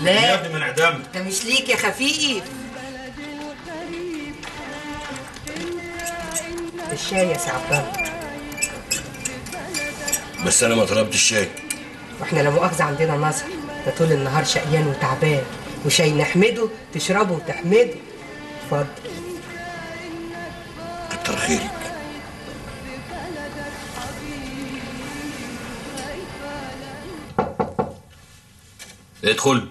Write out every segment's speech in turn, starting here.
لا. يا ابني ما انعدام ده مش ليك يا خفيف الشاي يا سي عبد الله بس انا ما طلبتش الشاي واحنا لا مؤاخذة عندنا نظر ده طول النهار شقيان وتعبان وشاي نحمده تشربه وتحمده اتفضل كتر خيرك ادخل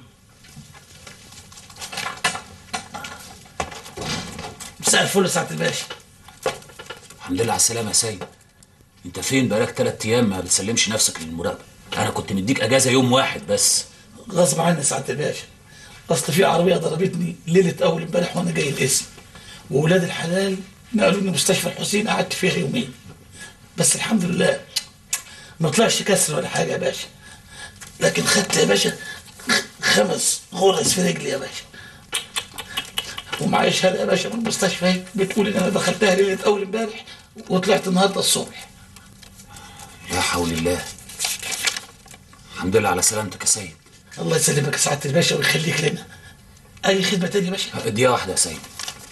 مساء الفل يا سعاده الباشا الحمد لله على السلامه يا سيد انت فين بقالك تلات ايام ما بتسلمش نفسك للمراقبه انا كنت مديك اجازه يوم واحد بس غصب عني يا سعاده الباشا اصل في عربيه ضربتني ليله اول امبارح وانا جاي القسم واولاد الحلال نقلوني مستشفى الحسين قعدت فيها يومين بس الحمد لله ما طلعش كسر ولا حاجه يا باشا لكن خدت يا باشا خمس غرز في رجلي يا باشا ومعايا شهاده يا باشا من المستشفى هيك بتقول ان انا دخلتها ليله اول امبارح وطلعت النهارده الصبح لا حول الله الحمد لله على سلامتك يا سيد الله يسلمك يا سعاده الباشا ويخليك لنا اي خدمه تانية يا باشا دقيقه واحده يا سيد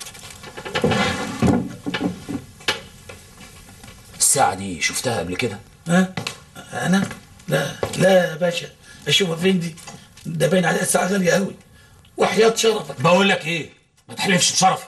الساعه دي شفتها قبل كده ها انا لا لا يا باشا اشوفها فين دي ده باين عليها الساعه غاليه قوي وحياه شرفك بقول لك ايه ما تحلفش بشرفي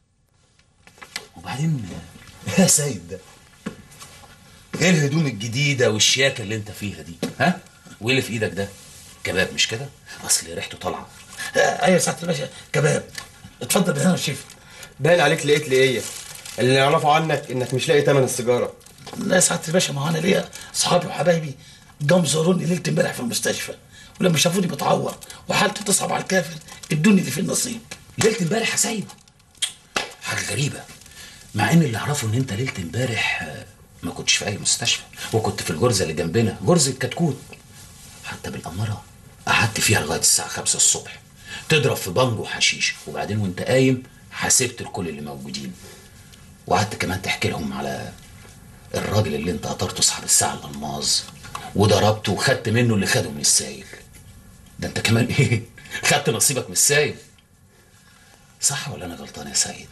وبعدين يا سيد ده ايه الهدوم الجديده والشياكه اللي انت فيها دي ها وايه اللي في ايدك ده كباب مش كده اصل ريحته طالعه آه، ايوه يا سعاده الباشا كباب اتفضل بالهنا والشفا باين عليك لقيت لي ايه اللي نعرفه عنك انك مش لاقي تمن السيجاره لا يا سعاده الباشا ما هو انا ليا اصحابي وحبايبي جم زوروني ليله امبارح في المستشفى ولما شافوني بتعور وحالتي تصعب على الكافر ادوني دي في النصيب ليله امبارح يا سيد حاجه غريبه مع ان اللي اعرفه ان انت ليله امبارح آه، ما كنتش في اي مستشفى وكنت في الجرزه اللي جنبنا جرزه كتكوت حتى بالاماره قعدت فيها لغايه الساعه 5 الصبح تضرب في بانجو وحشيش وبعدين وانت قايم حاسبت الكل اللي موجودين وقعدت كمان تحكي لهم على الراجل اللي انت قطرته صاحب الساعه الالماظ وضربته وخدت منه اللي خده من السايل ده انت كمان ايه خدت نصيبك من السايل صح ولا انا غلطان يا سيد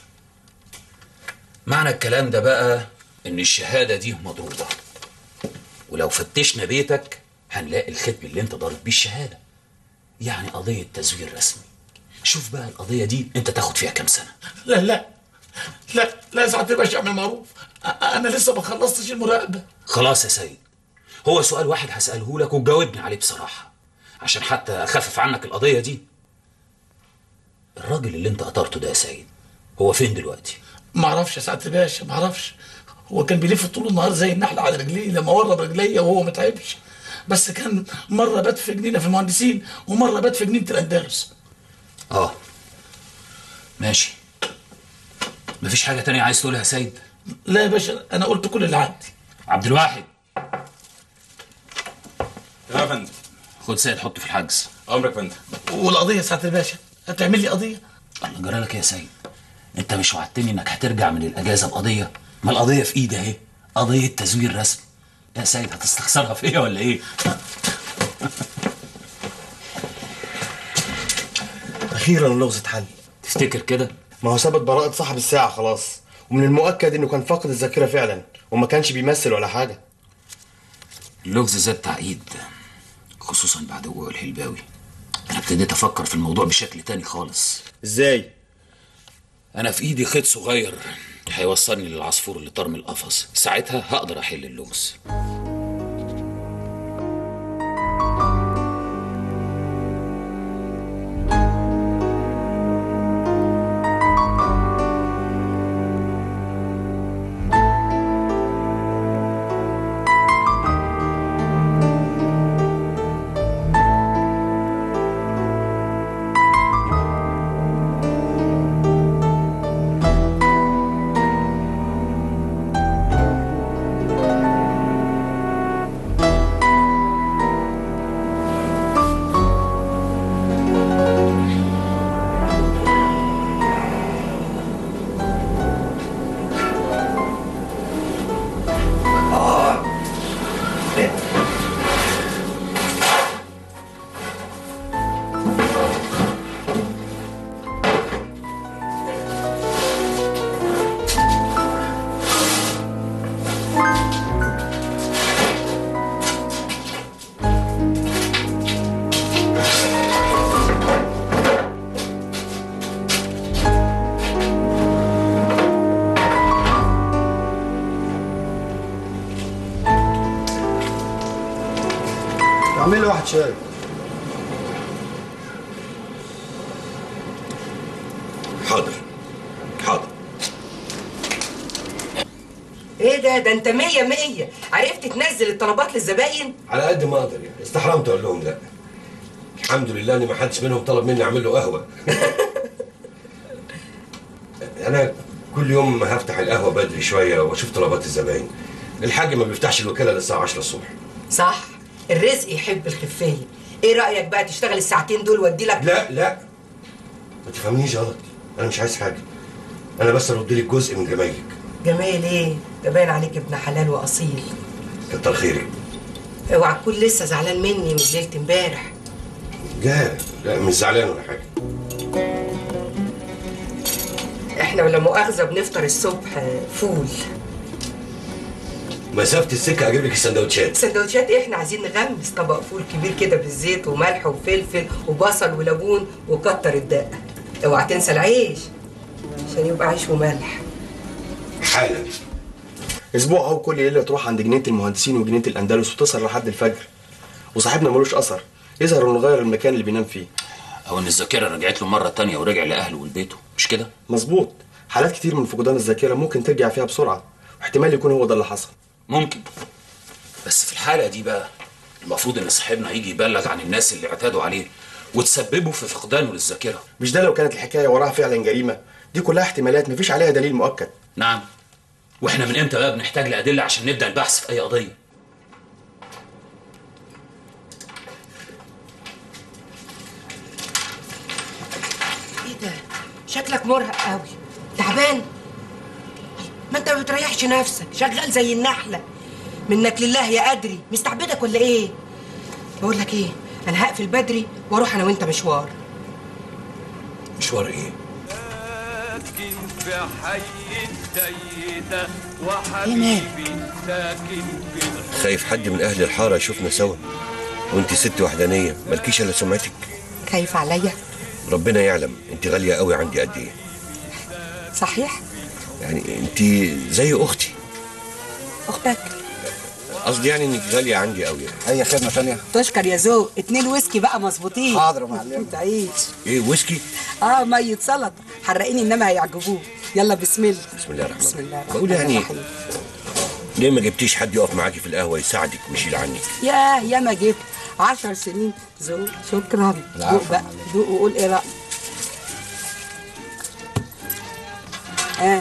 معنى الكلام ده بقى ان الشهاده دي مضروبه ولو فتشنا بيتك هنلاقي الختم اللي انت ضارب بيه الشهاده يعني قضيه تزوير رسمي شوف بقى القضيه دي انت تاخد فيها كام سنه لا لا لا لا يا سعاده الباشا اعمل معروف أ- انا لسه ما خلصتش المراقبه خلاص يا سيد هو سؤال واحد هسأله لك وتجاوبني عليه بصراحة عشان حتى أخفف عنك القضية دي الراجل اللي انت قطرته ده يا سيد هو فين دلوقتي؟ ما اعرفش يا سعاده الباشا ما اعرفش هو كان بيلف طول النهار زي النحل على رجليه لما ورب رجليا وهو ما تعبش بس كان مره بات في جنينه في المهندسين ومره بات في جنينه الاندلس اه ماشي مفيش حاجة تانية عايز تقولها يا سيد؟ لا يا باشا انا قلت كل اللي عندي عبد الواحد يا فندم خد سيد حطه في الحجز امرك يا فندم والقضيه يا سعاده الباشا هتعمل لي قضيه الله جرى لك إيه يا سيد انت مش وعدتني انك هترجع من الاجازه بقضيه ما القضيه في ايدي اهي قضيه تزوير رسمي يا سيد هتستخسرها فيا ولا ايه اخيرا اللغز اتحل تفتكر كده ما هو ثبت براءة صاحب الساعة خلاص ومن المؤكد انه كان فاقد الذاكرة فعلا وما كانش بيمثل ولا حاجة اللغز زاد تعقيد خصوصا بعد وقوع الحلباوي انا ابتديت افكر في الموضوع بشكل تاني خالص ازاي انا في ايدي خيط صغير هيوصلني للعصفور اللي طار من القفص ساعتها هقدر احل اللغز اعمل لي واحد شاي حاضر حاضر ايه ده ده انت مية مية عرفت تنزل الطلبات للزباين على قد ما اقدر يعني استحرمت اقول لهم لا الحمد لله ان ما حدش منهم طلب مني اعمل له قهوه انا كل يوم هفتح القهوه بدري شويه واشوف طلبات الزباين الحاج ما بيفتحش الوكاله للساعه 10 الصبح صح الرزق يحب الخفية ايه رأيك بقى تشتغل الساعتين دول وادي لك لا لا ما تفهمنيش غلط انا مش عايز حاجه انا بس ارد لك جزء من جمايلك جمال ايه ده باين عليك ابن حلال واصيل كتر خيرك اوعى تكون لسه زعلان مني من ليله امبارح لا لا مش زعلان ولا حاجه احنا ولا مؤاخذه بنفطر الصبح فول مسافه السكه هجيب لك السندوتشات سندوتشات ايه احنا عايزين نغمس طبق فول كبير كده بالزيت وملح وفلفل وبصل وليمون وكتر الدقه اوعى تنسى العيش عشان يبقى عيش وملح حالا اسبوع اهو كل ليله تروح عند جنينه المهندسين وجنينه الاندلس وتسهر لحد الفجر وصاحبنا ملوش اثر يظهر انه غير المكان اللي بينام فيه او ان الذاكره رجعت له مره تانية ورجع لاهله ولبيته مش كده مظبوط حالات كتير من فقدان الذاكره ممكن ترجع فيها بسرعه واحتمال يكون هو ده اللي حصل ممكن بس في الحاله دي بقى المفروض ان صاحبنا يجي يبلغ عن الناس اللي اعتادوا عليه وتسببوا في فقدانه للذاكره مش ده لو كانت الحكايه وراها فعلا جريمه دي كلها احتمالات مفيش عليها دليل مؤكد نعم واحنا من امتى بقى بنحتاج لادله عشان نبدا البحث في اي قضيه ايه ده شكلك مرهق قوي تعبان ما انت ما بتريحش نفسك شغال زي النحله منك لله يا ادري مستعبدك ولا ايه بقول لك ايه انا هقفل بدري واروح انا وانت مشوار مشوار ايه ساكن في حي السيدة وحبيبي ساكن في خايف حد من اهل الحاره يشوفنا سوا وانت ست وحدانيه مالكيش الا سمعتك خايف عليا ربنا يعلم انت غاليه قوي عندي قد ايه صحيح يعني انت زي اختي اختك قصدي يعني انك غاليه عندي قوي يعني. اي خدمه ثانيه تشكر يا ذوق اتنين ويسكي بقى مظبوطين حاضر يا معلم تعيش ايه ويسكي اه ميه سلطه حرقيني انما هيعجبوه يلا بسم الله بسم الله الرحمن بسم الله بقول الرحمن يعني الرحيم. ليه ما جبتيش حد يقف معاكي في القهوه يساعدك ويشيل عنك ياه يا ما جبت عشر سنين ذوق شكرا العفو دوق بقى دوق وقول ايه رايك اه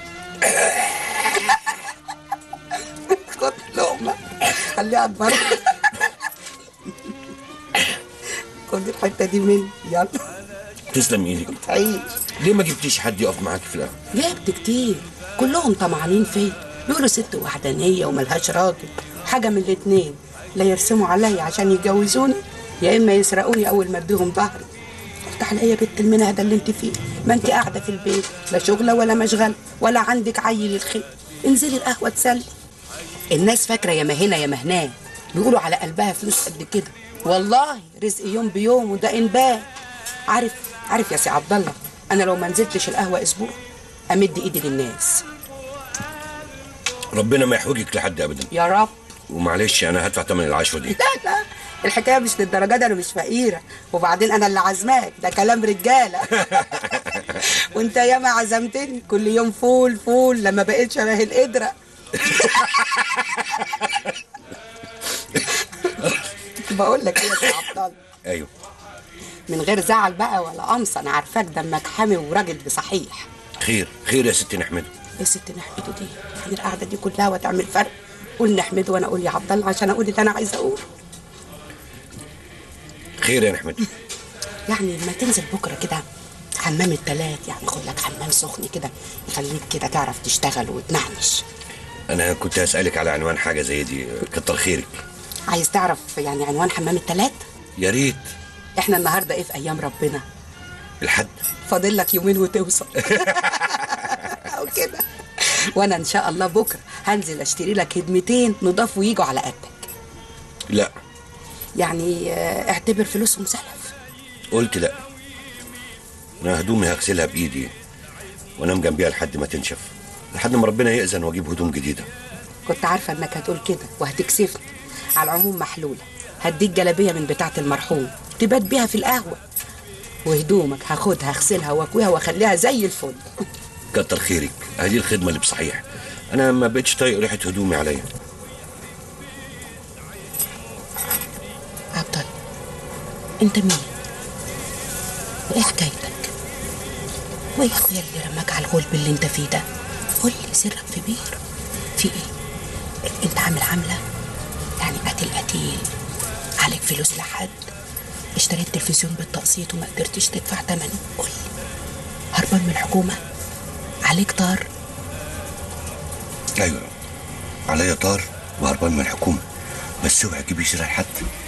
خد لقمه خليها تبرد خد الحته دي مني يلا تسلم ايدك عيش ليه ما جبتيش حد يقف معاكي في القهوه جبت كتير كلهم طمعانين فيا بيقولوا ست وحدانية وملهاش راجل حاجة من الاتنين لا يرسموا عليا عشان يتجوزوني يا إما يسرقوني أول ما أديهم ظهري افتح لي يا بنت المنهدة اللي انت فيه ما انت قاعدة في البيت لا شغلة ولا مشغلة ولا عندك عيل الخير انزلي القهوة تسلي الناس فاكرة يا ما هنا يا ما هناك بيقولوا على قلبها فلوس قد كده والله رزق يوم بيوم وده انبات عارف عارف يا سي عبد الله انا لو ما نزلتش القهوه اسبوع امد ايدي للناس ربنا ما يحوجك لحد ابدا يا رب ومعلش انا هدفع ثمن العشوه دي لا لا الحكايه مش للدرجه دي انا مش فقيره وبعدين انا اللي عازماك ده كلام رجاله وانت ياما عزمتني كل يوم فول فول لما بقيت شبه القدره بقول لك ايه يا سي عبد الله ايوه من غير زعل بقى ولا قمص انا عارفاك دمك حامي وراجل بصحيح خير خير يا ستي نحمده يا ست نحمده دي يعني القعده دي كلها وتعمل فرق قول نحمده وانا اقول يا عبد الله عشان اقول اللي انا عايزه اقوله خير يا نحمده يعني ما تنزل بكره كده حمام التلات يعني خد لك حمام سخن كده يخليك كده تعرف تشتغل وتنعنش انا كنت هسالك على عنوان حاجه زي دي كتر خيرك عايز تعرف يعني عنوان حمام التلات يا ريت احنا النهارده ايه في ايام ربنا الحد فاضل لك يومين وتوصل او كده وانا ان شاء الله بكره هنزل اشتري لك هدمتين نضاف ويجوا على قدك لا يعني آه، اعتبر فلوسهم سلف قلت لا انا هدومي هغسلها بايدي وانام جنبيها لحد ما تنشف لحد ما ربنا يأذن واجيب هدوم جديده كنت عارفه انك هتقول كده وهتكسفني على العموم محلوله هديك جلابيه من بتاعه المرحوم تبات بيها في القهوه وهدومك هاخدها اغسلها واكويها واخليها زي الفل كتر خيرك هذه الخدمه اللي بصحيح انا ما بقتش طايق ريحه هدومي عليا عبد الله انت مين وايه حكايتك وايه يا اخويا اللي رماك على الغلب اللي انت فيه ده قول لي سرك في بير في ايه انت عامل عامله يعني قتل قتيل عليك فلوس لحد اشتريت تلفزيون بالتقسيط وما قدرتش تدفع ثمنه قول لي هربان من الحكومه عليك طار ايوه عليا طار وهربان من الحكومه بس اوعي تجيبي سيره لحد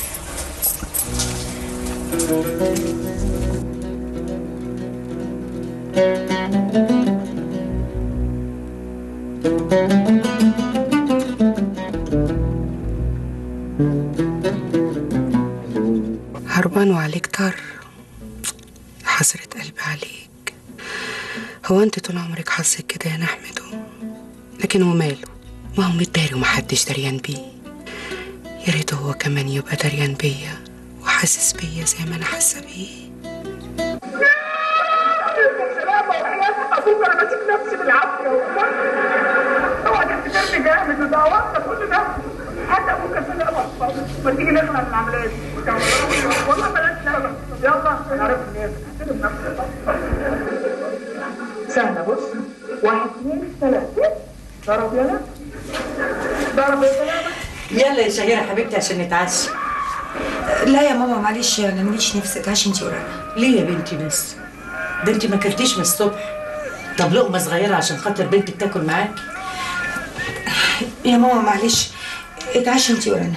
هربان وعليك طار حسرة قلبي عليك هو انت طول عمرك حظك كده يا نحمده لكن هو ماله ما هو متداري ومحدش دريان بيه يا ريت هو كمان يبقى دريان بيا وحاسس بيا زي ما انا حاسه بيه سلامة وحياة أبوك أنا ماسك نفسي بالعافية والله اوعى تفتكرني جامد وده وقت كل ده حتى أبوك سلامة ما تيجي نخلع من العملية دي والله بلاش نخلع يلا نعرف الناس احترم نفسك سهلة بص واحد اثنين ثلاثة ضرب يلا ضرب يا سلامة يلا يا شهيرة حبيبتي عشان نتعشى لا يا ماما معلش انا ماليش نفسي اتعشى انتي ورانا ليه يا بنتي بس ده انت ما كلتيش من الصبح طب لقمة صغيرة عشان خاطر بنتك تاكل معاك يا ماما معلش اتعشى انتي ورانا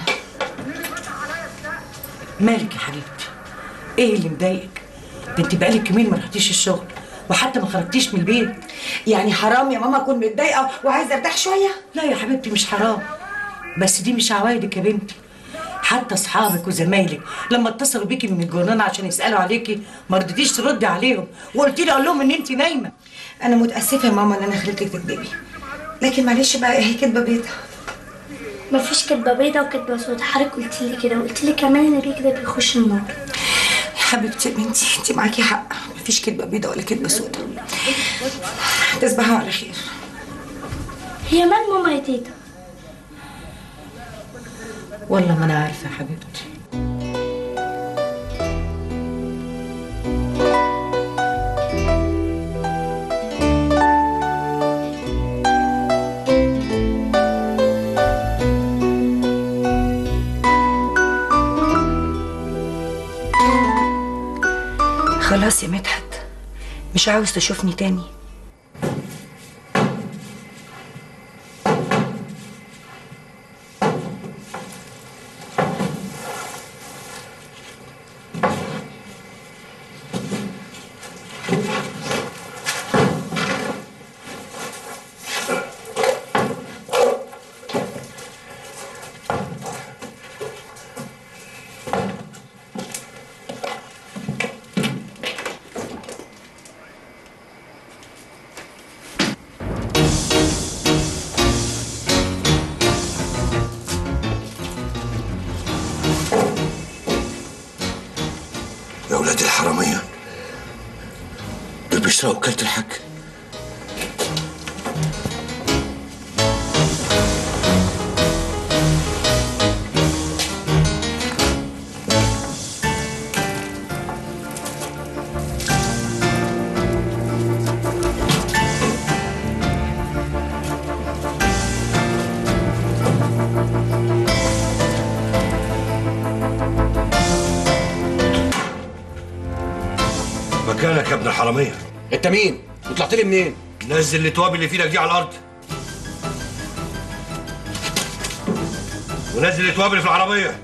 مالك يا حبيبتي ايه اللي مضايقك ده انت بقالك يومين ما رحتيش الشغل وحتى ما خرجتيش من البيت يعني حرام يا ماما اكون متضايقه وعايزه ارتاح شويه لا يا حبيبتي مش حرام بس دي مش عوايدك يا بنتي حتى اصحابك وزمايلك لما اتصلوا بيكي من الجرنان عشان يسالوا عليكي ما رضيتيش تردي عليهم وقلتي لي اقول لهم ان انت نايمه انا متاسفه يا ماما ان انا خليتك تكدبي لكن معلش بقى هي كدبه بيضه مفيش كدبة بيضة وكدبة سودا حضرتك قلت لي كده وقلت لي كمان ان اللي كده بيخش النار يا حبيبتي يا بنتي انت معاكي حق مفيش كدبه بيضه ولا كدبه سودا تصبحوا على خير هي مال ماما يا تيتا والله ما انا عارفه يا حبيبتي خلاص يا مدحت مش عاوز تشوفني تاني يا ولاد الحراميه دول بيسرقوا وكاله الحاج مكانك يا ابن الحراميه انت مين وطلعت لي منين نزل التوابل اللي في ايدك دي على الارض ونزل التوابل اللي في العربيه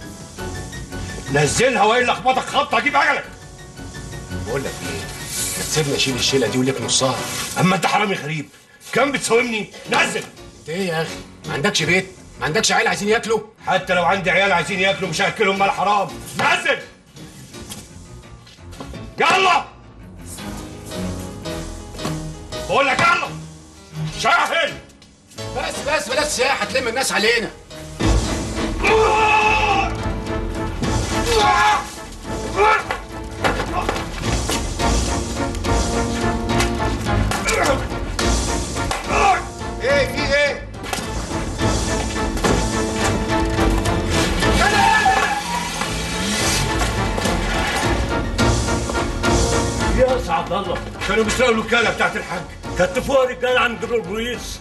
نزلها والا اخبطك خبطه اجيب عجلك بقول لك ايه ما تسيبني اشيل الشيله دي وليك نصها اما انت حرامي غريب كم بتساومني نزل ايه يا اخي ما عندكش بيت ما عندكش عيال عايزين ياكلوا حتى لو عندي عيال عايزين ياكلوا مش هاكلهم مال حرام نزل يلا بقول لك يلا شاحن بس بس بلاش سياحه تلم الناس علينا ايه في ايه يا سعد الله كانوا بيسرقوا الوكاله بتاعت الحاج كتفوها رجاله عند البوليس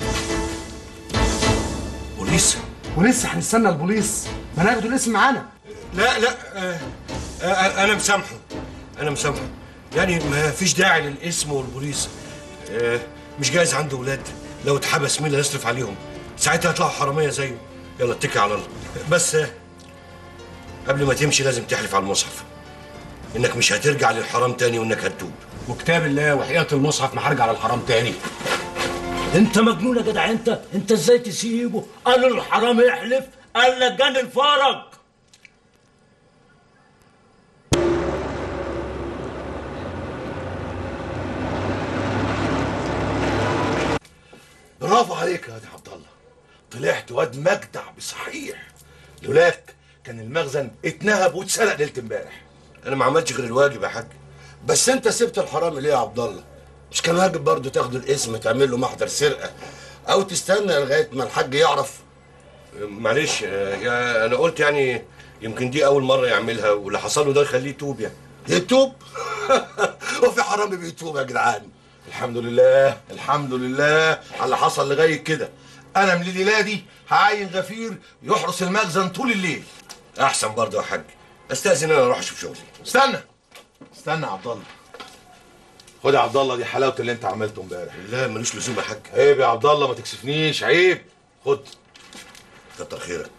بوليس ولسه هنستنى البوليس ما ناخدوا الاسم معانا لا لا آه آه انا مسامحه انا مسامحه يعني ما فيش داعي للاسم والبوليس آه مش جايز عنده ولاد لو اتحبس مين اللي هيصرف عليهم ساعتها هيطلعوا حراميه زيه يلا اتكل على الله بس آه قبل ما تمشي لازم تحلف على المصحف انك مش هترجع للحرام تاني وانك هتتوب وكتاب الله وحياة المصحف ما هرجع للحرام تاني انت مجنون يا جدع انت انت ازاي تسيبه قالوا الحرام يحلف قال لك جان الفرج برافو عليك يا واد عبد الله طلعت واد مجدع بصحيح لولاك كان المخزن اتنهب واتسرق ليله امبارح انا ما عملتش غير الواجب يا حاج بس انت سبت الحرام ليه يا عبد الله مش كان واجب برضه تاخد الاسم تعمل له محضر سرقه او تستنى لغايه ما الحاج يعرف معلش آه، يا انا قلت يعني يمكن دي اول مره يعملها واللي حصل له ده يخليه يتوب يعني يتوب وفي حرامي بيتوب يا جدعان الحمد لله الحمد لله على اللي حصل لغايه كده انا من الليله دي هعين غفير يحرس المخزن طول الليل احسن برضه يا حاج استاذن انا اروح اشوف شغلي استنى استنى يا عبد الله خد يا عبد الله دي حلاوه اللي انت عملته امبارح لا ملوش لزوم يا حاج عيب يا عبد الله ما تكسفنيش عيب خد كتر خيرك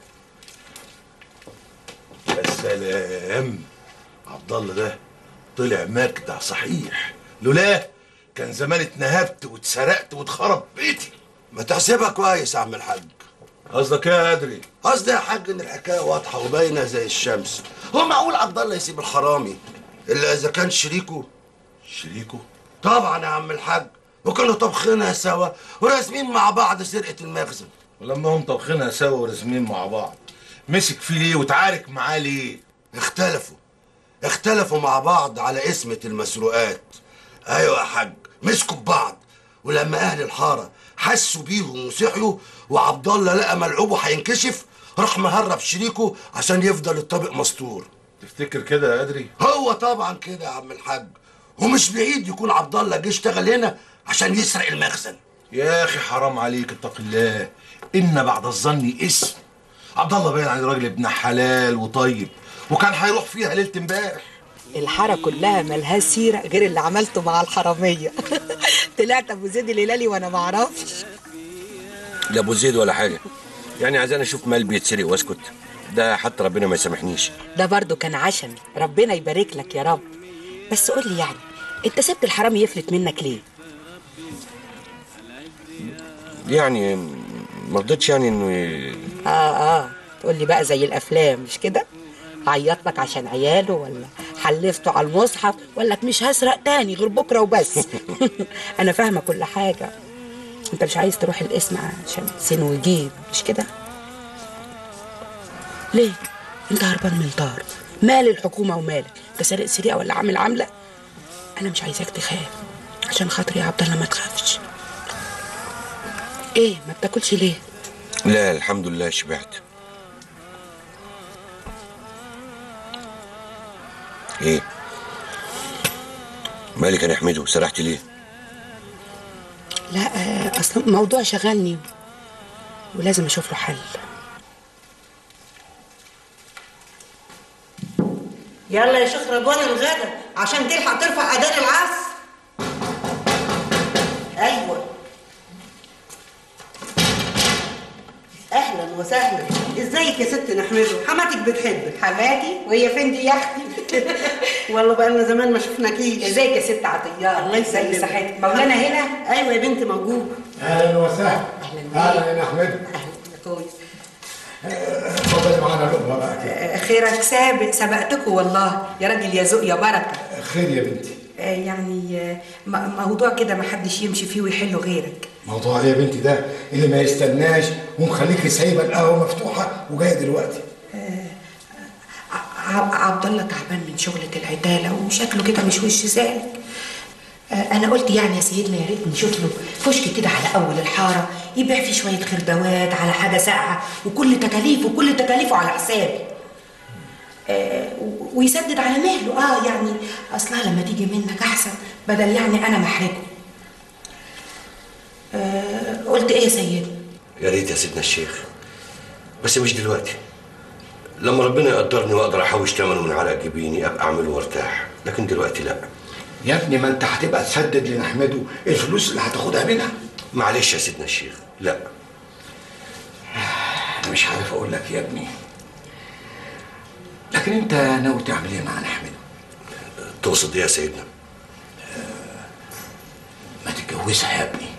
يا سلام عبد الله ده طلع مجدع صحيح لولاه كان زمان اتنهبت واتسرقت واتخرب بيتي ما تحسبها كويس يا عم الحاج قصدك ايه يا ادري قصدي يا حاج ان الحكايه واضحه وباينه زي الشمس هو معقول عبد الله يسيب الحرامي الا اذا كان شريكه شريكه طبعا يا عم الحاج وكانوا طبخينها سوا وراسمين مع بعض سرقه المخزن ولما هم طبخينها سوا ورسمين مع بعض مسك فيه ليه وتعارك معاه ليه اختلفوا اختلفوا مع بعض على اسمة المسروقات ايوه يا حاج مسكوا ببعض ولما اهل الحاره حسوا بيهم وصحيوا وعبد الله لقى ملعوبه هينكشف راح مهرب شريكه عشان يفضل الطابق مستور تفتكر كده يا ادري هو طبعا كده يا عم الحاج ومش بعيد يكون عبد الله جه اشتغل هنا عشان يسرق المخزن يا اخي حرام عليك اتق الله ان بعد الظن اسم عبد الله باين عليه راجل ابن حلال وطيب وكان هيروح فيها ليله امبارح الحاره كلها ملهاش سيره غير اللي عملته مع الحراميه طلعت ابو زيد الهلالي وانا ما اعرفش لا ابو زيد ولا حاجه يعني عايزين اشوف مال بيتسرق واسكت ده حتى ربنا ما يسامحنيش ده برضو كان عشمي ربنا يبارك لك يا رب بس قول لي يعني انت سبت الحرامي يفلت منك ليه يعني ما رضيتش يعني انه ي- اه اه تقول لي بقى زي الافلام مش كده عيط لك عشان عياله ولا حلفته على المصحف ولا لك مش هسرق تاني غير بكره وبس انا فاهمه كل حاجه انت مش عايز تروح القسم عشان سين وجيب مش كده ليه انت هربان من طار مال الحكومه ومالك انت سارق سرقه ولا عامل عامله انا مش عايزاك تخاف عشان خاطري يا عبد الله ما تخافش ايه ما بتاكلش ليه لا الحمد لله شبعت ايه مالك يا حميدو سرحت ليه لا آه، اصلا الموضوع شغلني ولازم اشوف له حل يلا يا شيخ رضوان الغدا عشان تلحق ترفع اذان العصر ايوه اهلا وسهلا ازيك ازيك يا ست نحمده حماتك بتحبك حماتي وهي فين دي يا اختي والله بقى لنا زمان ما شفناكيش ازيك يا ست عطيه الله يسلمك صحتك مولانا هنا ايوه يا بنتي موجود اهلا وسهلا اهلا يا احمد كويس اتفضلي معانا لقمه بقى كده خيرك سابق سبقتكم والله يا راجل يا ذوق يا بركه خير يا بنتي آه، يعني آه، م- موضوع كده ما حدش يمشي فيه ويحله غيرك موضوع ايه يا بنتي ده اللي ما يستناش ومخليكي سايبه القهوه مفتوحه وجايه دلوقتي ع- عبد الله تعبان من شغلة العتالة وشكله كده مش وش سالك آه، أنا قلت يعني يا سيدنا يا ريت نشوف له كشك كده على أول الحارة يبيع فيه شوية خردوات على حاجة ساقعة وكل تكاليفه كل تكاليفه على حسابي آه، و- ويسدد على مهله اه يعني اصلها لما تيجي منك احسن بدل يعني انا محرجه آه قلت ايه يا سيدنا يا ريت يا سيدنا الشيخ بس مش دلوقتي لما ربنا يقدرني واقدر احوش ثمنه من عرق جبيني ابقى اعمله وارتاح لكن دلوقتي لا يا ابني ما انت هتبقى تسدد لنحمده الفلوس اللي هتاخدها منها معلش يا سيدنا الشيخ لا انا مش عارف اقول لك يا ابني لكن انت ناوي تعمل ايه مع نحمده تقصد ايه يا سيدنا ما تتجوزها يا ابني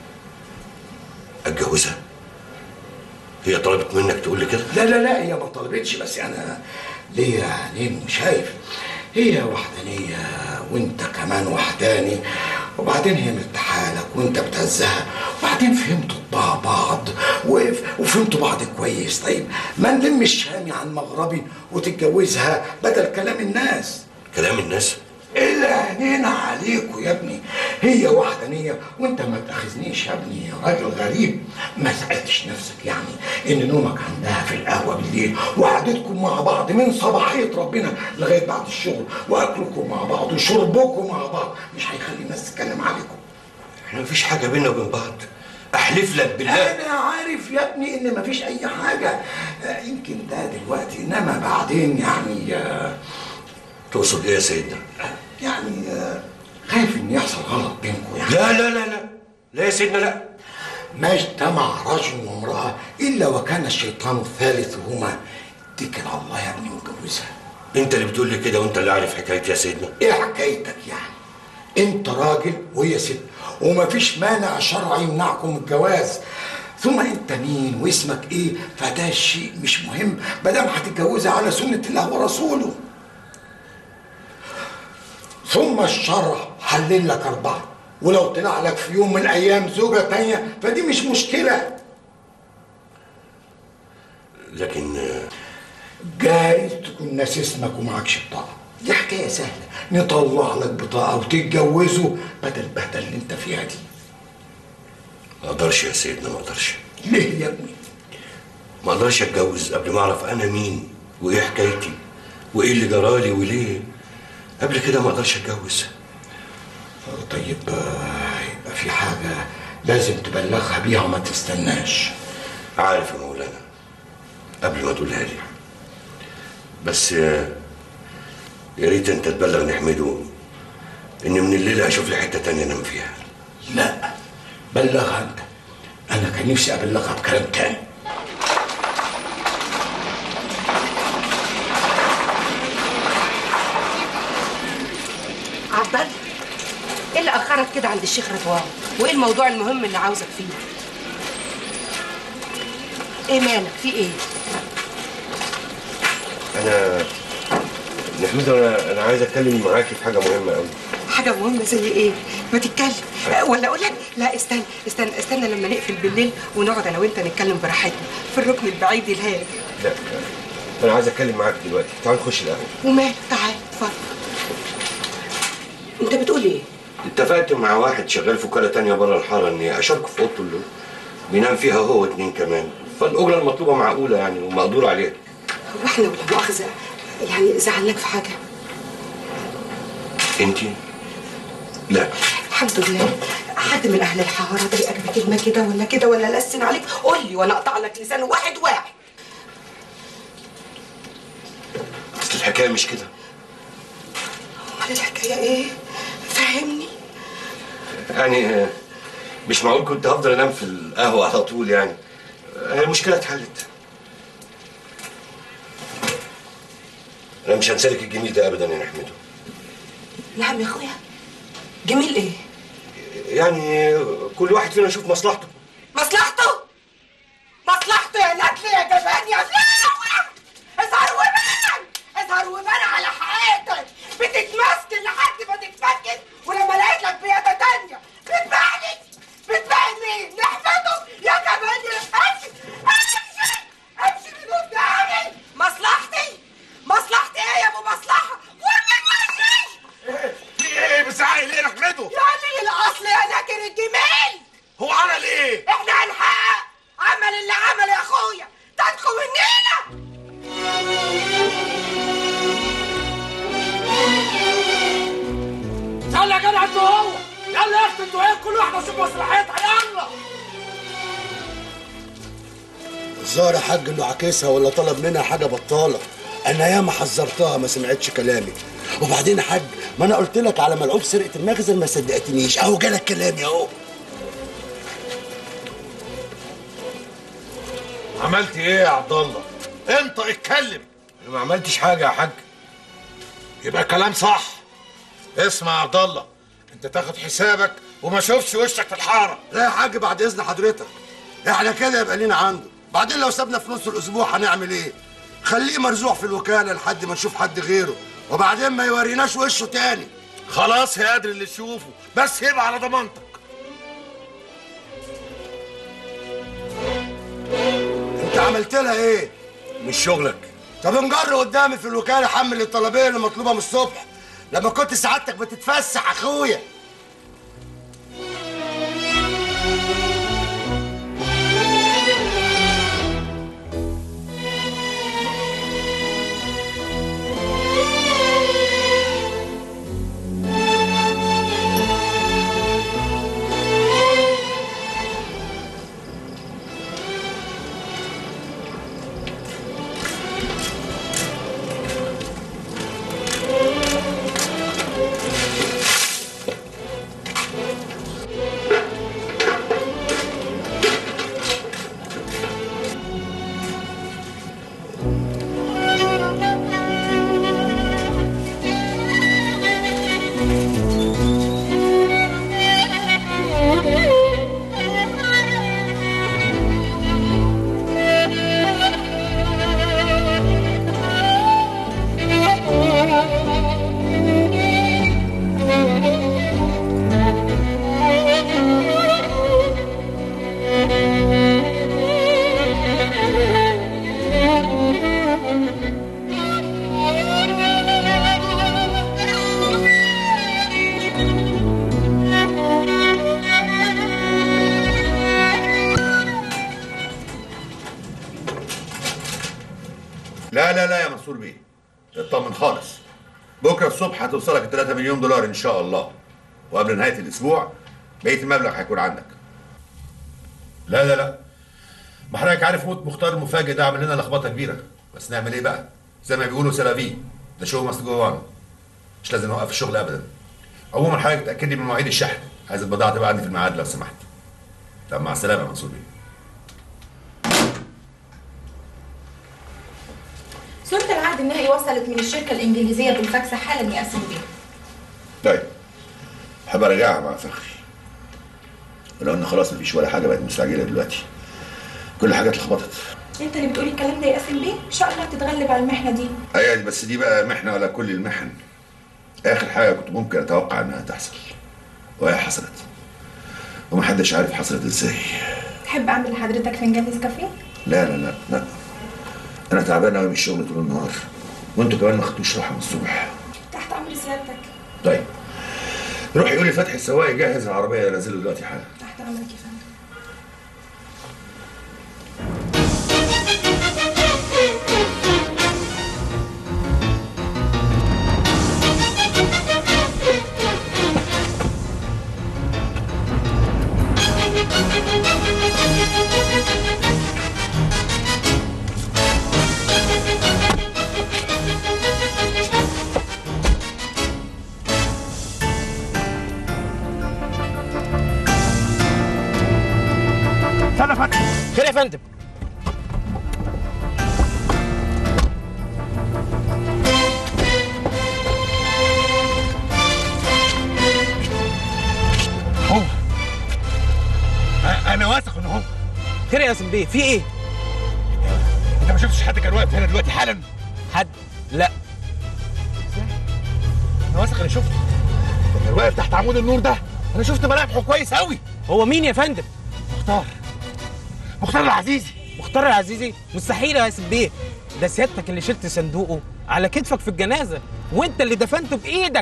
اتجوزها هي طلبت منك تقول لي كده لا لا لا هي ما طلبتش بس انا ليا عينين وشايف هي وحدانية وانت كمان وحداني وبعدين هي مرتاحة لك وانت بتهزها وبعدين فهمتوا طباع بعض وف- وفهمتوا بعض كويس طيب ما نلم الشامي عن مغربي وتتجوزها بدل كلام الناس كلام الناس العينين عليكوا يا ابني هي وحدانية وانت ما تاخذنيش يا ابني يا راجل غريب ما سألتش نفسك يعني ان نومك عندها في القهوة بالليل وقعدتكم مع بعض من صباحية ربنا لغاية بعد الشغل واكلكم مع بعض وشربكم مع بعض مش هيخلي الناس تتكلم عليكم احنا مفيش حاجه بينا وبين بعض احلف لك بالله انا عارف يا ابني ان مفيش اي حاجة آه، يمكن ده دلوقتي انما بعدين يعني آه، تقصد ايه يا سيدنا يعني آه، خايف ان يحصل غلط بينكم يعني لا لا لا لا لا يا سيدنا لا ما اجتمع رجل وامرأة إلا وكان الشيطان ثالثهما اتكل على الله يا ابني واتجوزها انت اللي بتقول لي كده وانت اللي عارف حكايتي يا سيدنا ايه حكايتك يعني انت راجل وهي ست ومفيش مانع شرعي يمنعكم من الجواز ثم انت مين واسمك ايه فده شيء مش مهم مادام هتتجوزها على سنة الله ورسوله ثم الشرع حلل لك أربعة ولو طلع لك في يوم من الأيام زوجة تانية فدي مش مشكلة لكن آه، جايز تكون ناس اسمك ومعكش بطاقة دي حكاية سهلة نطلع لك بطاقة وتتجوزوا بدل البهدلة اللي انت فيها دي ما اقدرش يا سيدنا ما اقدرش ليه يا ابني؟ ما اقدرش اتجوز قبل ما اعرف انا مين وايه حكايتي وايه اللي جرالي وليه قبل كده ما اقدرش اتجوز طيب آه، يبقى في حاجة لازم تبلغها بيها وما تستناش عارف يا مولانا قبل ما تقولها لي بس آه، يا ريت انت تبلغ نحمده ان من الليله اشوف لي حته تانية انام فيها لا بلغها انت انا كان نفسي ابلغها بكلام تاني عبد الله ايه اللي اخرك كده عند الشيخ رضوان وايه الموضوع المهم اللي عاوزك فيه ايه مالك في ايه انا نحمده انا انا عايز اتكلم معاكي في حاجه مهمه قوي حاجه مهمه زي ايه ما تتكلم أه، ولا اقول لك لا استنى استنى استنى لما نقفل بالليل ونقعد انا وانت نتكلم براحتنا في الركن البعيد الهادي لا انا عايز اتكلم معاك دلوقتي تعال نخش القهوه ومال تعال اتفضل انت بتقول ايه اتفقت مع واحد شغال في وكاله تانية بره الحاره اني اشاركه في اوضته اللي بينام فيها هو اتنين كمان فالاجره المطلوبه معقوله يعني ومقدور عليها هو احنا ولا مؤاخذه يعني زعلناك في حاجه انت لا الحمد لله حد من اهل الحاره ضايقك بكلمه كده ولا كده ولا لسن عليك قول لي وانا اقطع لك لسانه واحد واحد اصل الحكايه مش كده امال الحكايه ايه فهمني يعني آه، مش معقول كنت هفضل انام في القهوه على طول يعني آه، هي المشكله اتحلت انا مش هنسالك الجميل ده ابدا يا نحمده نعم يا اخويا جميل ايه يعني كل واحد فينا يشوف مصلحته مصلحته مصلحته يا نتلي يا جبان يا فلاوة اظهر وبان اظهر وبان على حقيقتك بتتمسكن لحد ما تتفكك ولما لقيت لك بيادة تانية بتبعني بتبعني مين نحمده يا جبان يا امشي امشي امشي من قدامي مصلحتي مصلحتي ايه يا ابو مصلحة ورمي وشي في ايه بزعق ليه نحمده يعني الاصل يا ناكر الجميل هو عمل ايه احنا هنحقق عمل اللي عمل يا اخويا تدخل مننا يلا يا جدع انتوا هو يلا يا اختي انتوا ايه كل واحده تشوف مصلحتها يلا الظاهر يا حاج انه عاكسها ولا طلب منها حاجه بطاله انا ياما حذرتها ما سمعتش كلامي وبعدين يا حاج ما انا قلت لك على ملعوب سرقه المخزن ما صدقتنيش اهو جالك كلامي اهو عملت ايه يا عبد الله انت اتكلم ما عملتش حاجه يا حاج يبقى كلام صح اسمع يا عبد الله انت تاخد حسابك وما اشوفش وشك في الحاره لا يا حاج بعد اذن حضرتك احنا كده يبقى لينا عنده بعدين لو سابنا في نص الاسبوع هنعمل ايه خليه مرزوع في الوكاله لحد ما نشوف حد غيره وبعدين ما يوريناش وشه تاني خلاص يا قادر اللي تشوفه بس يبقى على ضمانتك انت عملت لها ايه مش شغلك طب انجر قدامي في الوكاله حمل الطلبيه اللي مطلوبه من الصبح لما كنت سعادتك بتتفسح اخويا لا لا لا يا منصور بيه اطمن خالص بكره الصبح هتوصلك 3 مليون دولار ان شاء الله وقبل نهايه الاسبوع بقيه المبلغ هيكون عندك لا لا لا ما حضرتك عارف موت مختار المفاجئ ده عمل لنا لخبطه كبيره بس نعمل ايه بقى زي ما بيقولوا سلافي ده شو ماست جو اون مش لازم نوقف الشغل ابدا عموما حضرتك تاكد لي من مواعيد الشحن عايز البضاعه تبقى عندي في الميعاد لو سمحت طب مع السلامه يا منصور بيه صورة العقد النهائي وصلت من الشركة الإنجليزية بالفاكس حالا يا أسم بيه طيب حابب ارجعها مع فخري ولو ان خلاص مفيش ولا حاجه بقت مستعجله دلوقتي كل حاجه اتلخبطت أنت اللي بتقولي الكلام ده يا أسم بيه إن شاء الله تتغلب على المحنة دي ايوه بس دي بقى محنه ولا كل المحن اخر حاجه كنت ممكن اتوقع انها تحصل وهي حصلت ومحدش عارف حصلت ازاي تحب أعمل لحضرتك فنجان نسكافيه؟ لا لا لا لا انا تعبان قوي من الشغل طول النهار وانتوا كمان ما خدتوش راحه من الصبح تحت أمر سيادتك طيب روح يقول لي فتحي السواق يجهز العربيه انزله دلوقتي حالا تحت أمرك يا فندم خير يا فندم يا ياسين بيه في ايه انت ما شفتش حد كان واقف هنا دلوقتي حالا حد لا انا واثق اني شفته ده كان واقف تحت عمود النور ده انا شفت ملامحه كويس قوي هو مين يا فندم مختار مختار العزيزي مختار العزيزي مستحيل يا ياسين بيه ده سيادتك اللي شلت صندوقه على كتفك في الجنازه وانت اللي دفنته بايدك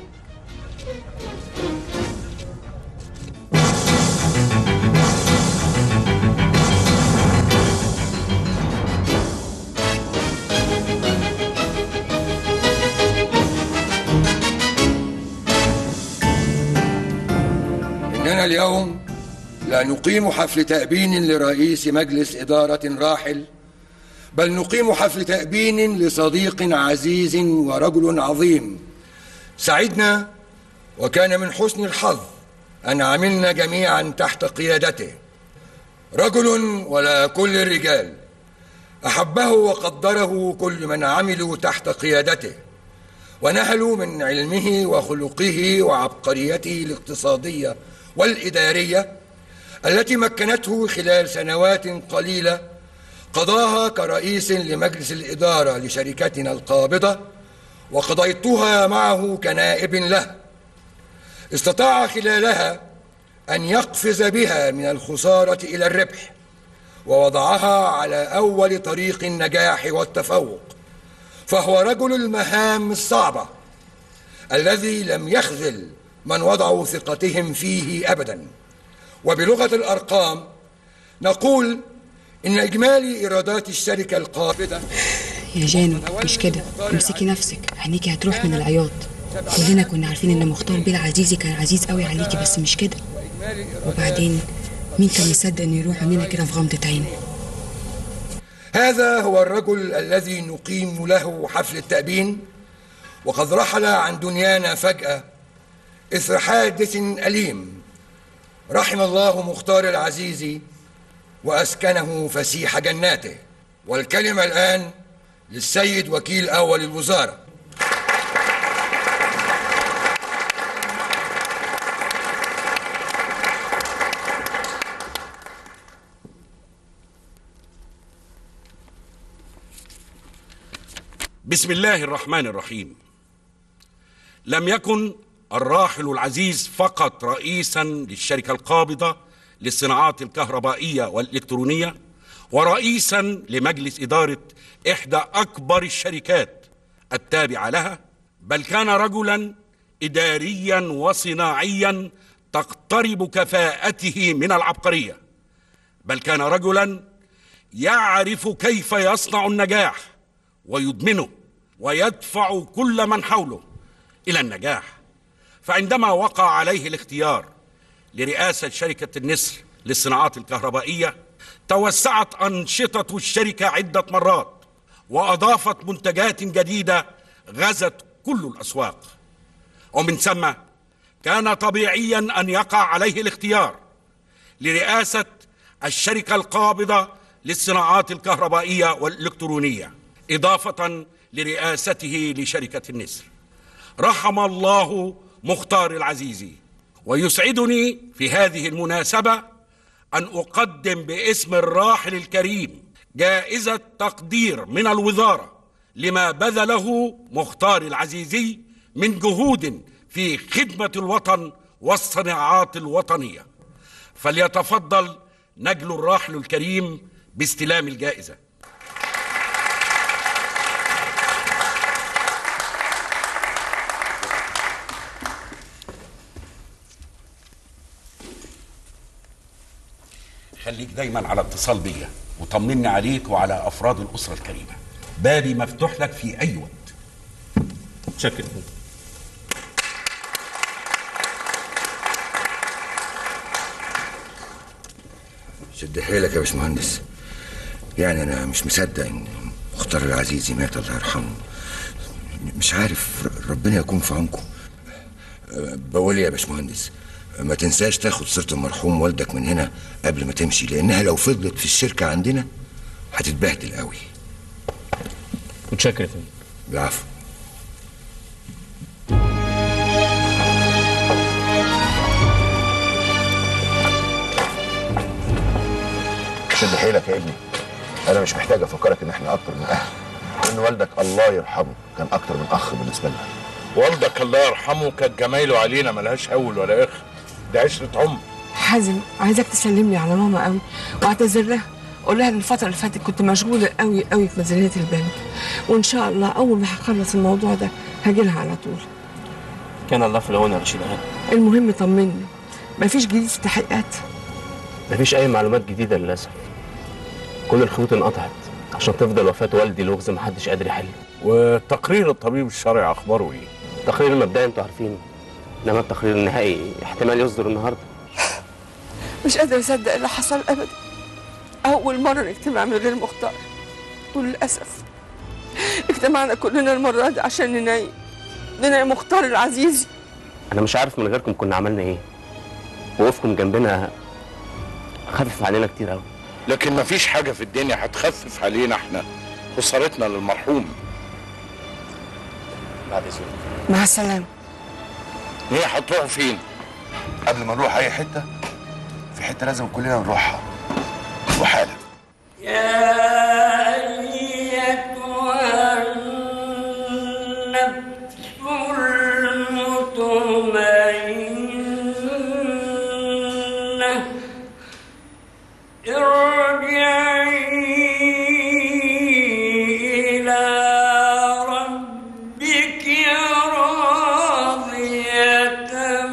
إننا اليوم لا نقيم حفل تأبين لرئيس مجلس إدارة راحل بل نقيم حفل تأبين لصديق عزيز ورجل عظيم سعدنا وكان من حسن الحظ أن عملنا جميعا تحت قيادته رجل ولا كل الرجال أحبه وقدره كل من عملوا تحت قيادته ونهلوا من علمه وخلقه وعبقريته الاقتصادية والإدارية التي مكنته خلال سنوات قليلة قضاها كرئيس لمجلس الإدارة لشركتنا القابضة وقضيتها معه كنائب له استطاع خلالها أن يقفز بها من الخسارة إلى الربح ووضعها على أول طريق النجاح والتفوق فهو رجل المهام الصعبة الذي لم يخذل من وضعوا ثقتهم فيه أبدا وبلغة الأرقام نقول إن إجمالي إيرادات الشركة القابضة يا جانو مش كده امسكي نفسك عينيكي هتروح من العياط كلنا كنا عارفين ان مختار بيه العزيزي كان عزيز قوي عليكي بس مش كده وبعدين مين كان يصدق انه يروح مننا كده في غمضة عين هذا هو الرجل الذي نقيم له حفل التأبين وقد رحل عن دنيانا فجأة إثر حادث أليم رحم الله مختار العزيزي وأسكنه فسيح جناته والكلمة الآن للسيد وكيل أول الوزارة بسم الله الرحمن الرحيم لم يكن الراحل العزيز فقط رئيسا للشركة القابضة للصناعات الكهربائية والإلكترونية ورئيسا لمجلس إدارة إحدى أكبر الشركات التابعة لها بل كان رجلا إداريا وصناعيا تقترب كفاءته من العبقرية بل كان رجلا يعرف كيف يصنع النجاح ويضمنه ويدفع كل من حوله الى النجاح فعندما وقع عليه الاختيار لرئاسه شركه النسر للصناعات الكهربائيه توسعت انشطه الشركه عده مرات واضافت منتجات جديده غزت كل الاسواق ومن ثم كان طبيعيا ان يقع عليه الاختيار لرئاسه الشركه القابضه للصناعات الكهربائيه والالكترونيه إضافة لرئاسته لشركة النسر رحم الله مختار العزيزي ويسعدني في هذه المناسبة أن أقدم باسم الراحل الكريم جائزة تقدير من الوزارة لما بذله مختار العزيزي من جهود في خدمة الوطن والصناعات الوطنية فليتفضل نجل الراحل الكريم باستلام الجائزة خليك دايما على اتصال بيا وطمني عليك وعلى افراد الاسره الكريمه بابي مفتوح لك في اي وقت شكرا شد حيلك يا باشمهندس يعني انا مش مصدق ان مختار العزيزي مات الله يرحمه مش عارف ر- ربنا يكون في عونكم أه، بقول يا باشمهندس ما تنساش تاخد صورة المرحوم والدك من هنا قبل ما تمشي لانها لو فضلت في الشركة عندنا هتتبهدل قوي متشكر يا فندم العفو شد حيلك يا ابني انا مش محتاج افكرك ان احنا اكتر من اهل وان والدك الله يرحمه كان اكتر من اخ بالنسبه لنا والدك الله يرحمه كانت جمايله علينا ملهاش اول ولا اخر ده عشره عمر حازم عايزك تسلم لي على ماما قوي واعتذر لها قول لها ان الفتره اللي فاتت كنت مشغوله قوي قوي في ميزانيه البنك وان شاء الله اول ما هخلص الموضوع ده هاجي لها على طول كان الله في العون يا رشيد هاني المهم طمني مفيش جديد في التحقيقات مفيش اي معلومات جديده للاسف كل الخيوط انقطعت عشان تفضل وفاه والدي لغز محدش قادر يحله وتقرير الطبيب الشرعي اخباره ايه التقرير المبدئي انتوا عارفينه انما التقرير النهائي احتمال يصدر النهارده مش قادره اصدق اللي حصل ابدا اول مره نجتمع من غير مختار وللاسف اجتمعنا كلنا المره دي عشان نناي نناي مختار العزيزي انا مش عارف من غيركم كنا عملنا ايه وقوفكم جنبنا خفف علينا كتير قوي لكن مفيش حاجه في الدنيا هتخفف علينا احنا خسارتنا للمرحوم بعد اذنك مع السلامه ايه هتروحوا فين قبل ما نروح اي حته في حته لازم كلنا نروحها وحالا يا أيتها النفس المطمئنة ارجعي إلى ربك راضية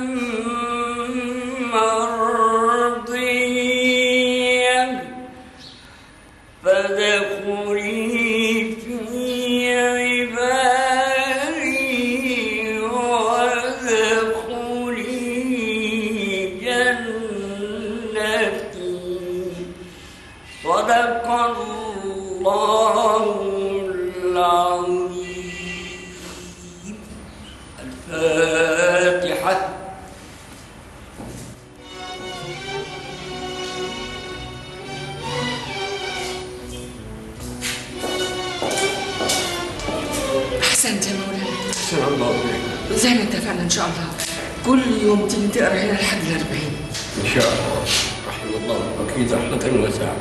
مرضية فادخلي في عبادي وادخلي جنتي صدق الله العظيم الفاتحة احسنت يا مولانا أحسن الله إليك زي ما اتفقنا ان شاء الله كل يوم تيجي تقرا هنا لحد الأربعين إن شاء الله رحم الله أكيد رحمة واسعة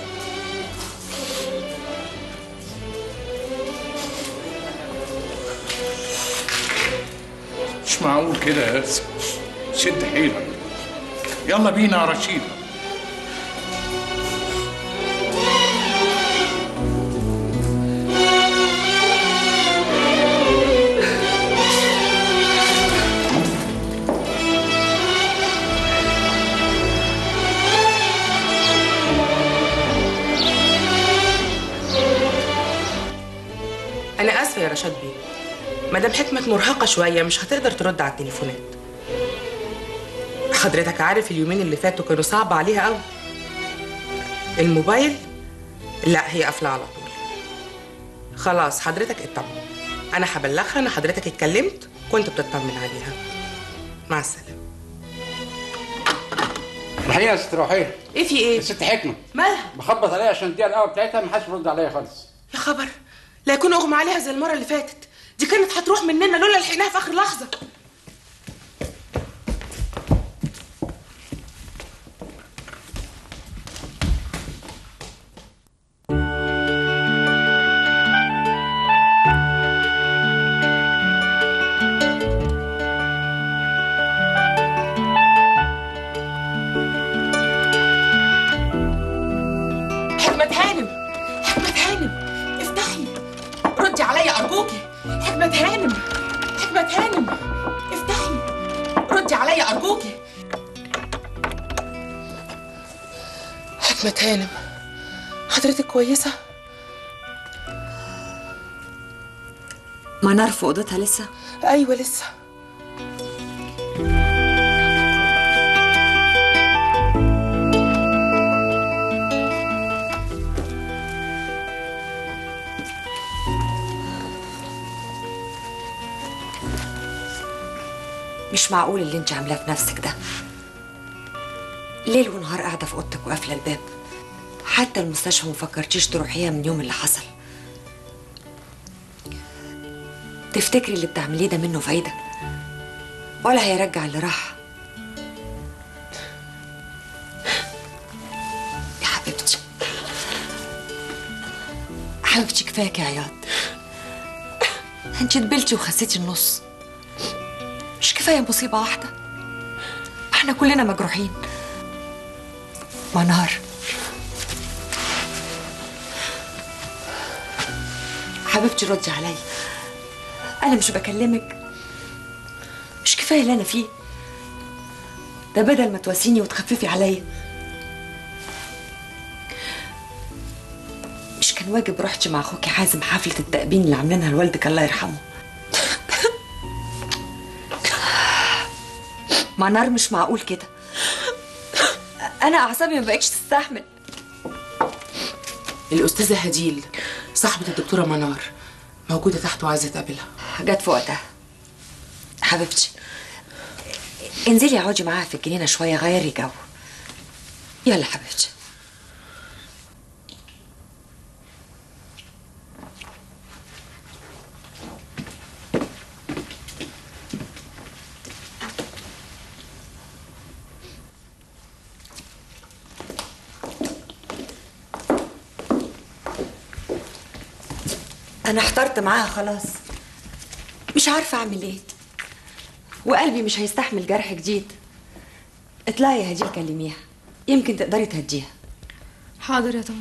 مش معقول كده يا ياسر شد حيلك يلا بينا يا رشيد انا اسفه يا رشاد بيه مدام حكمه مرهقه شويه مش هتقدر ترد على التليفونات حضرتك عارف اليومين اللي فاتوا كانوا صعب عليها قوي الموبايل لا هي قافله على طول خلاص حضرتك اطمن انا هبلغها ان حضرتك اتكلمت كنت بتطمن عليها مع السلامه الحقيقه يا ست روحيه ايه في ايه الست حكمه مالها بخبط عليها عشان اديها القهوه بتاعتها ما حدش بيرد عليا خالص يا خبر لا يكون اغمى عليها زي المره اللي فاتت دي كانت هتروح مننا لولا لحقناها في اخر لحظه حكمة هانم حكمة هانم افتحي ردي عليا أرجوكي حكمة هانم حكمة هانم افتحي ردي عليا أرجوكي حكمة هانم حضرتك كويسة؟ منار في اوضتها لسه أيوة لسه مش معقول اللي انت عاملاه في نفسك ده ليل ونهار قاعده في اوضتك وقافله الباب حتى المستشفى مفكرتيش تروحيها من يوم اللي حصل تفتكري اللي بتعمليه ده منه فايده ولا هيرجع اللي راح يا حبيبتي حبيبتي كفاية يا عياط انت دبلتي وخسيتي النص مش كفاية مصيبة واحدة احنا كلنا مجروحين منار حبيبتي ردي عليا انا مش بكلمك مش كفايه اللي انا فيه ده بدل ما تواسيني وتخففي عليا مش كان واجب رحتي مع اخوكي حازم حفله التأبين اللي عاملينها لوالدك الله يرحمه منار مش معقول كده انا اعصابي ما بقتش تستحمل الأستاذة هديل صاحبة الدكتورة منار موجودة تحت وعايزة تقابلها جت في وقتها حبيبتي انزلي اقعدي معاها في الجنينه شويه غيري جو يلا حبيبتي انا احترت معاها خلاص مش عارفه اعمل ايه وقلبي مش هيستحمل جرح جديد اطلعي يا هديل كلميها يمكن تقدري تهديها حاضر يا طنط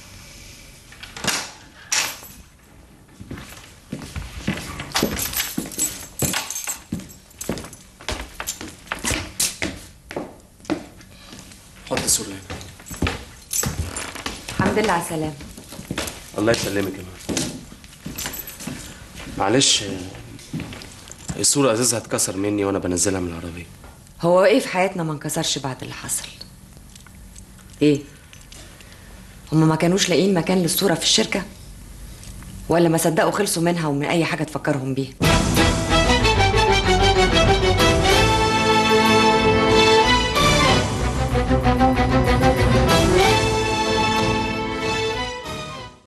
حط الصورة هنا الحمد لله على السلامه الله يسلمك يا مان معلش آه، الصورة ازازها اتكسر مني وانا بنزلها من العربية هو ايه في حياتنا ما انكسرش بعد اللي حصل ايه هما ما كانوش لاقيين مكان للصوره في الشركه ولا ما صدقوا خلصوا منها ومن اي حاجه تفكرهم بيها